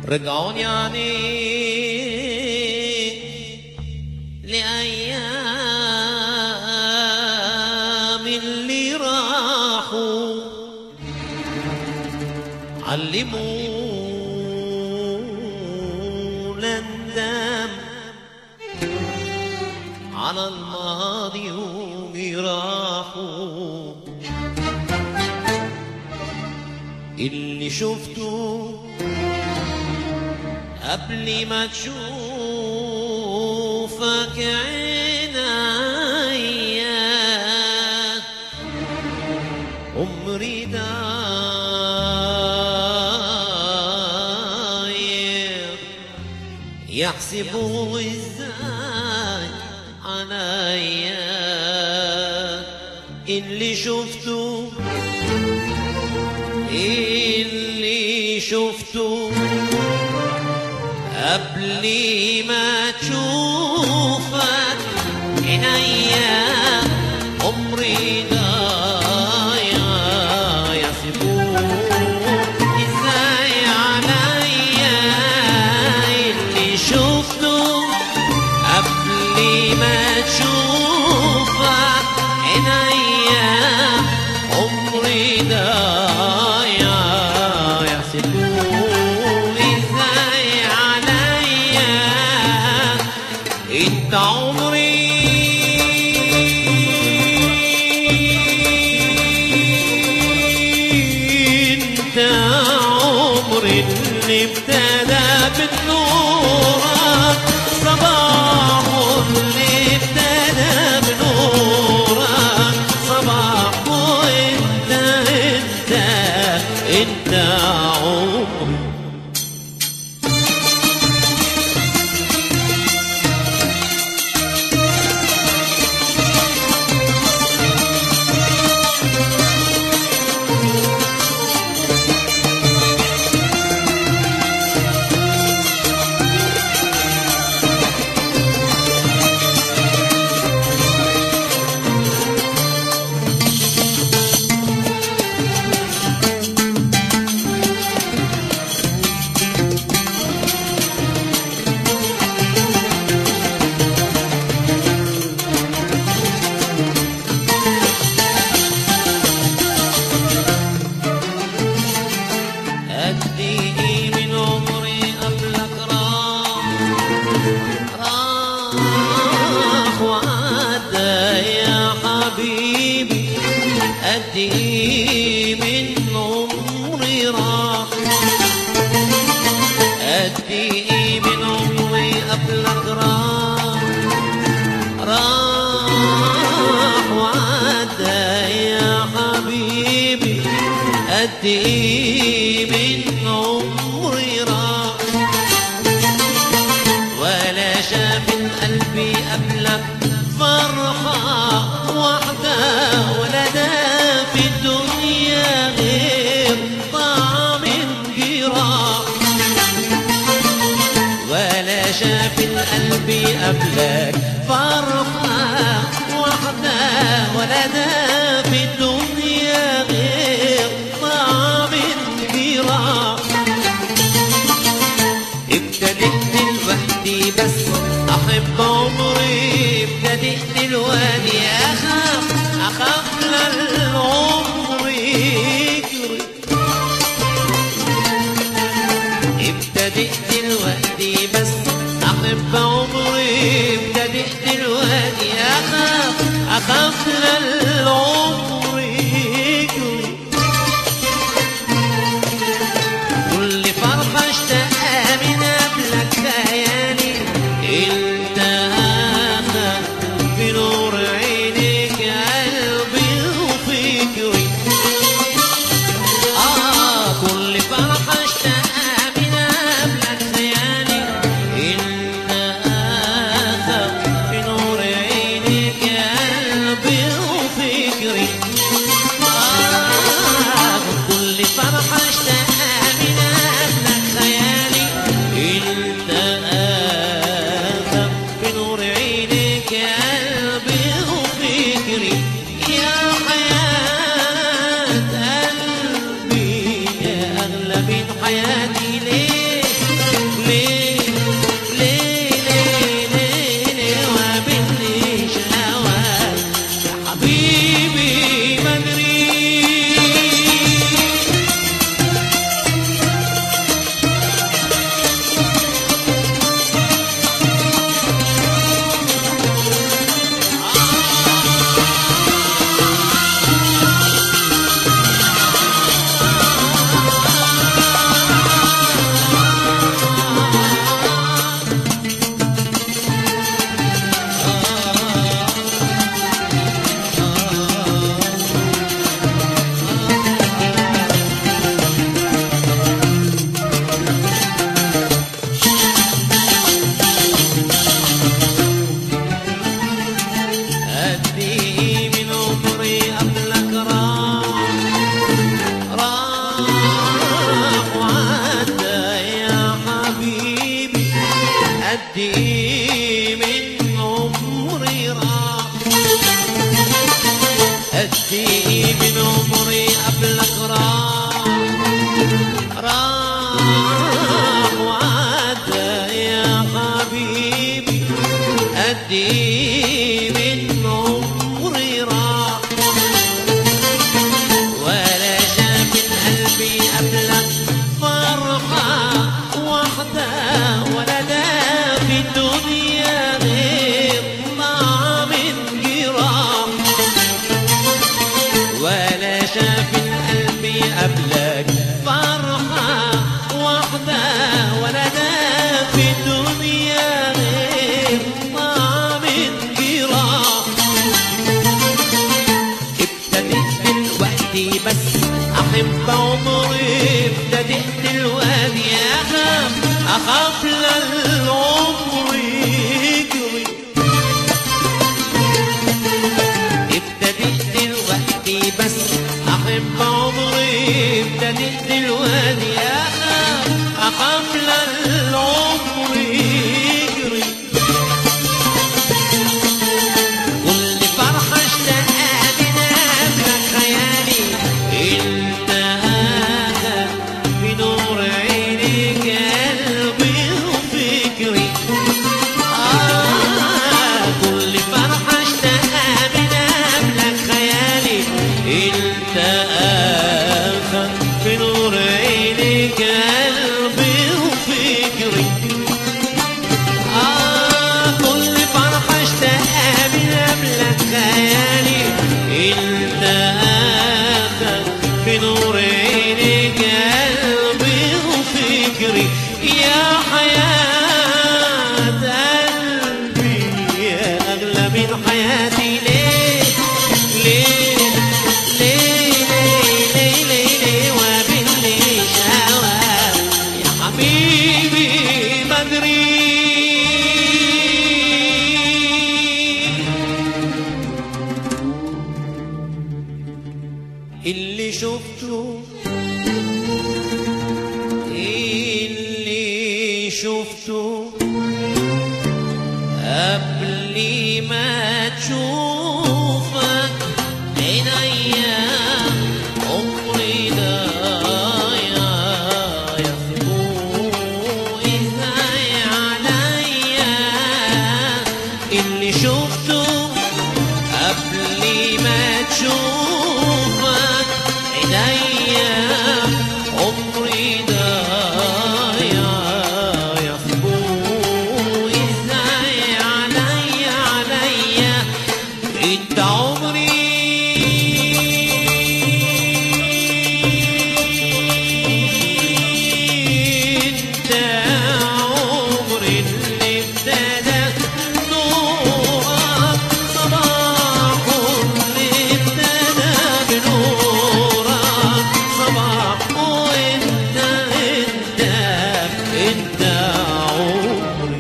رجعوني يعني لأيام اللي راحوا علمونا ندم على الماضي ومراحوا اللي شفته قبل ما تشوفك عينيا عمري داير يحسبوا ازاي عليا اللي شفته اللي شفته قبل ما تشوفك عينيا عمري ضايع يحسبوك ازاي عليا اللي شفته قبل ما تشوفك عينيا عمري ضايع يحسبوك ازاي عليا انت عمري انت عمري اللي ابتدى بنورك صباح اللي ابتدى بنورك صباح وانت انت انت عمري قد ايه من عمري قبلك راح راح وعدى يا حبيبي قد ايه من عمري راح قد ايه من عمري قبلك راح راح وعدى يا حبيبي قد ايه من عمري راح ولا شاف قلبي قبلك فرحة واحدة ولا ده في الدنيا غير طعم الجراح ولا شاف القلب قبلك فرحة واحدة ولا ده في الدنيا غير طعم الجراح ابتديت لوحدي بس احب عمري ابتديت دلوقتي اخاف اخاف للعمر يجري ابتديت دلوقتي بس احب عمري ابتديت دلوقتي اخاف اخاف للعمر يجري كل فرحة اشتاقها من قبلك خيالي انت اخر بنور عينيك قلبي وفكري آه كل فرحة اشتاقها من قبلك قد ايه من عمري راح قد ايه من عمري قبلك راح راح وعدى يا حبيبي قد ايه من عمري راح ولا شاف قلبي قبلك فرحة واحدة ولا ده في الدنيا غير طعم جراح ولا شاف قلبي قبلك فرحة واحدة ولا ده في الدنيا غير طعم جراح ابتديت دلوقتي بس احب عمري ابتديت دلوقتي اخاف اخاف للعمر يجري ابتديت دلوقتي بس احب عمري ابتديت دلوقتي اخاف اخاف للعمر يجري كل فرحة اشتاقها بنامك خيالي انت هذا في نور عيني قلبي وفكري آه كل فرحة اشتاقها بنامك خيالي انت آخر في نور عيني قلبي وفكري آه كل فرحة اشتاقها من قبلك خيالي انت آخر في نور عيني قلبي وفكري يا حياة قلبي يا أغلى من حياتي ليه ليه ليه ليه ليه ليه ليه وباللي شوى يا حبيبي بدري اللي شفته اللي شفته قبل ما تشوفك عينيا عمري ضايع ياخدوه ازاي عليا اللي شفته قبل ما تشوفك عينيا عمري ضايع ياخدوه ازاي عليا عليا انت عمري انت عمري اللي ابتدى نورك صباح اللي ابتدى بنورك صباح وانت انت انت عمري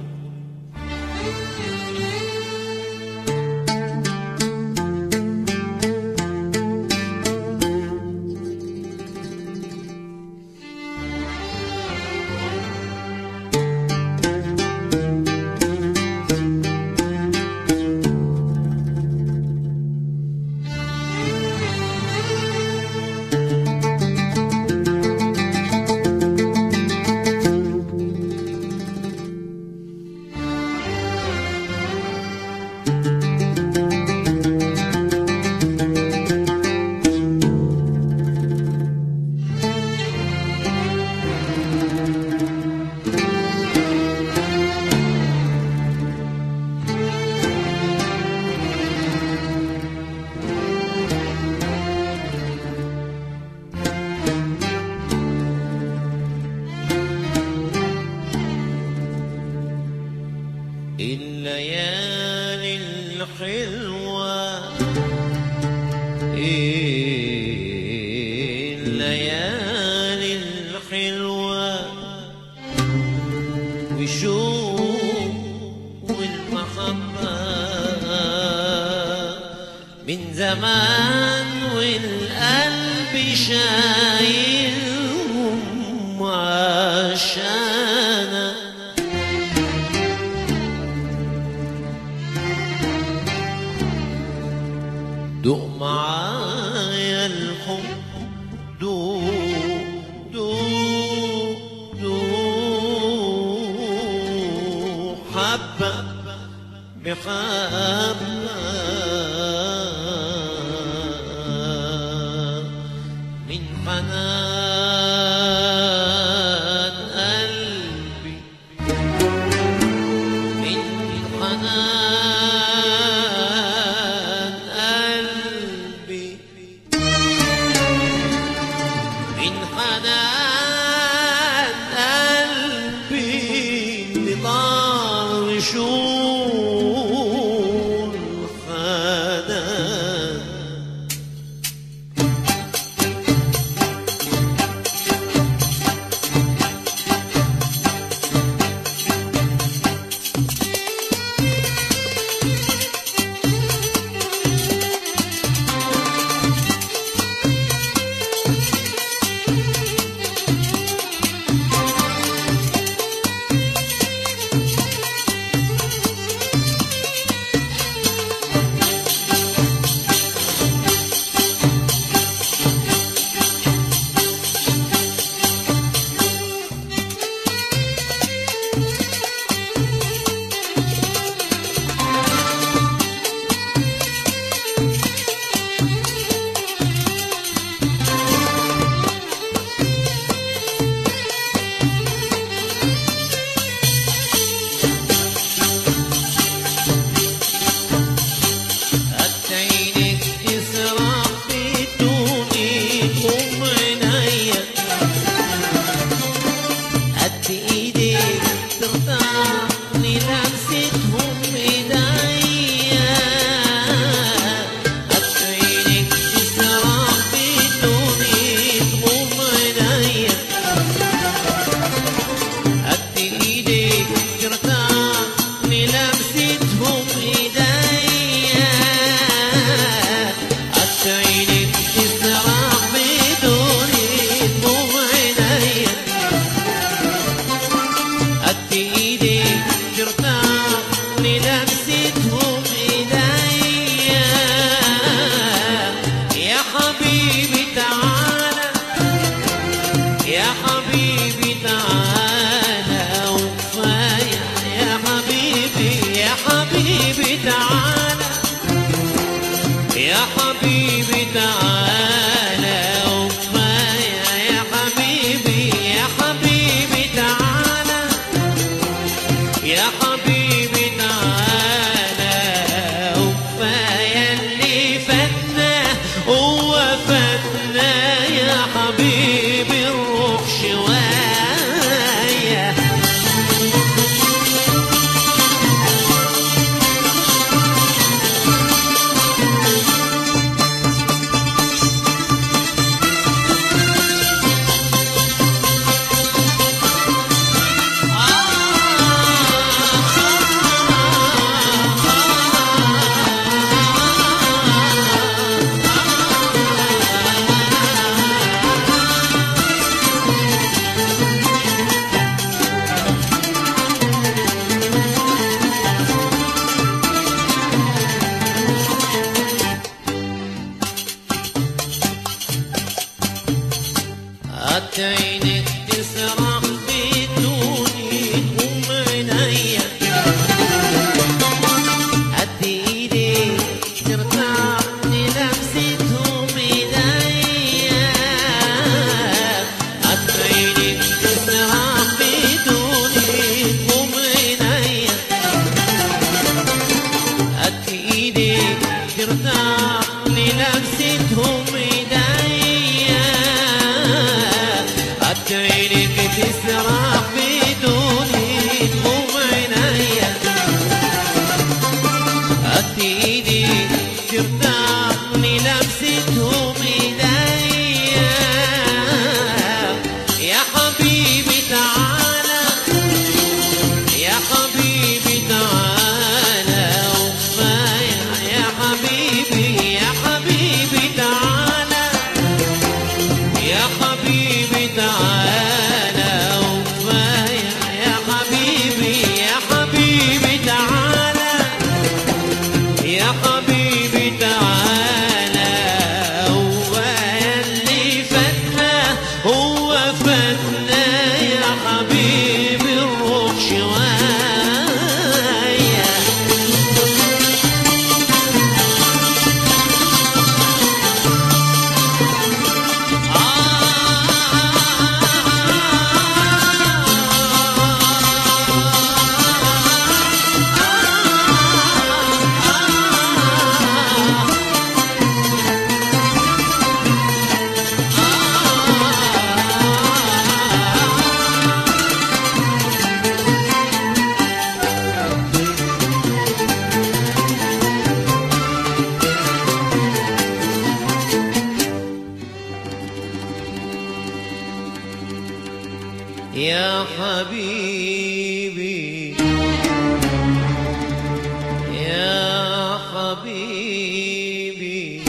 الليالي الحلوة إيه الليالي الحلوة وشوق والمحبة من زمان والقلب شايلهم عشانك دوق معايا الحب دوق دوق دوق حبة بحبة من حنان قلبي من حنان قلبي من حنان قلبي لطار شور حنان عينك تسرح بدوني قوم عينيا قد ايديك ترتاح للمستهم ايديا قد عينك تسرح بدوني قوم عينيا قد ايديك ترتاح للمستهم ايديا قد عينك تسرح بدوني دموع عينيا قد ايديك حبيبي يا حبيبي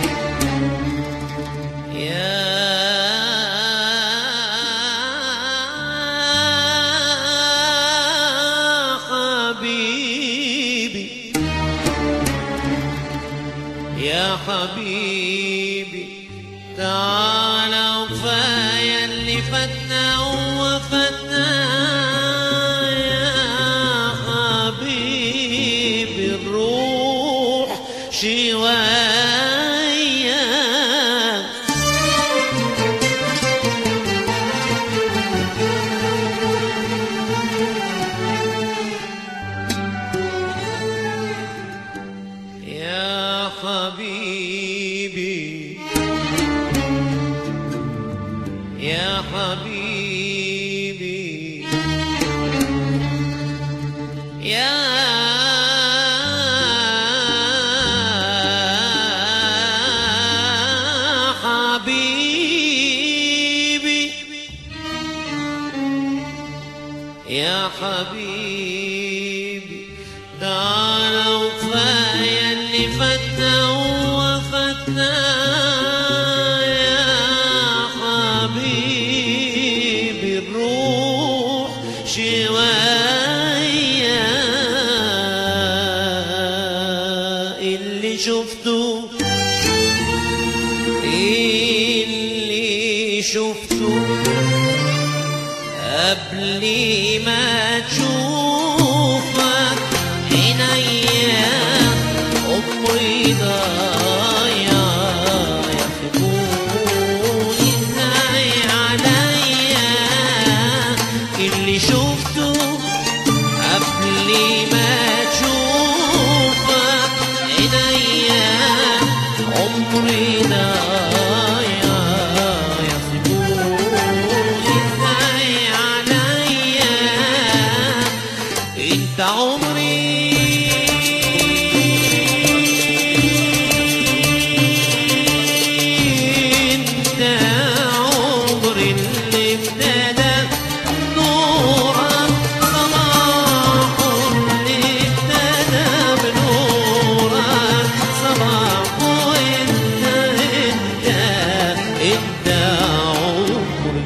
يا حبيبي يا حبيبي تعال وفايا اللي فتنا وفتنا يا حبيبي الروح شوية يا حبيبي يا حبيبي يا حبيبي يا حبيبي تعال وفايا اللي فتنا وفتنا يا حبيبي الروح شوية اللي شفته اللي شفته قبل ما تشوفك عينيا أمي ضايع يحبوني ازاي عليا اللي شفته قبل ما تشوفك عينيا عمري ضايع يحسبوني ازاي عليا انت عمري انت عمري اللي ابتدى نورك صلاح اللي ابتدى بنورك صلاح وانت انت انت عمري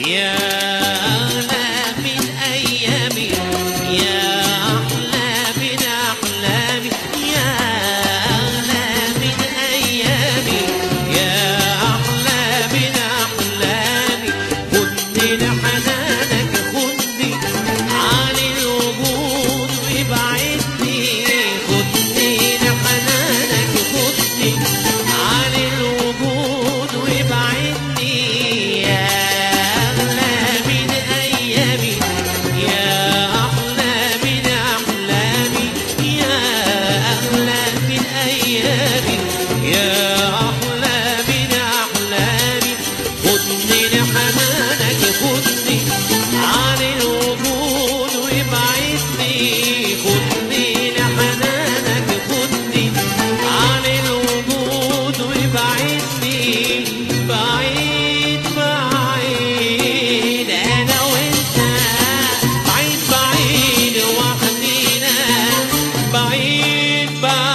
يا أغلى من أيامي يا أحلى من أحلامي يا أغلى من أيامي يا أحلى من أحلامي خدني لحنانك خدني عن الوجود وابعدني خدني لحنانك خدني عن الوجود وابعدني يا أغلى من أيامي يا أحلى من أحلامي يا أغلى من أيامي يا أحلى من أحلامي خدني لحنانك خدني عن الوجود وابعدني خدني لحنانك خدني عن الوجود وابعدني بعيد بعيد انا وانت بعيد بعيد وحدينا بعيد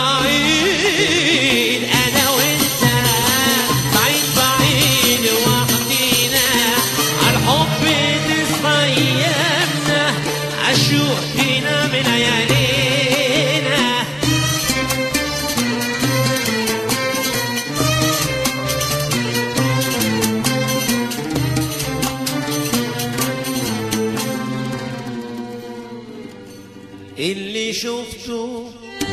بعيد انا وانت بعيد بعيد وحدينا عالحب تصفى ايامنا عالشوق تنام ليالينا اللي شفته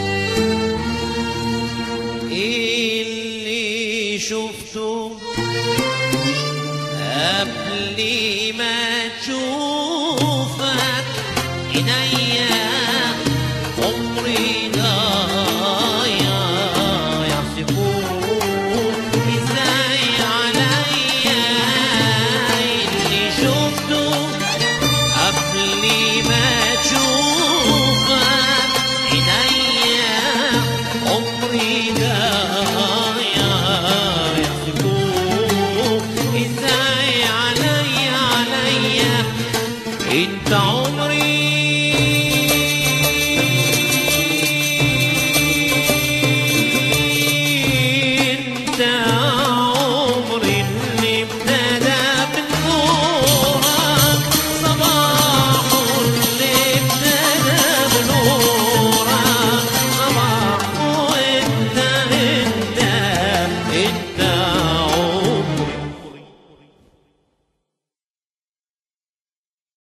اللي شفته قبل ما تشوفك عينيا عمري ضايع يحسبوه ازاي عليا اللي شفته قبل ما تشوفك عينيا عمري ضايع يحسبوه ازاي عليا عليا انت عمرك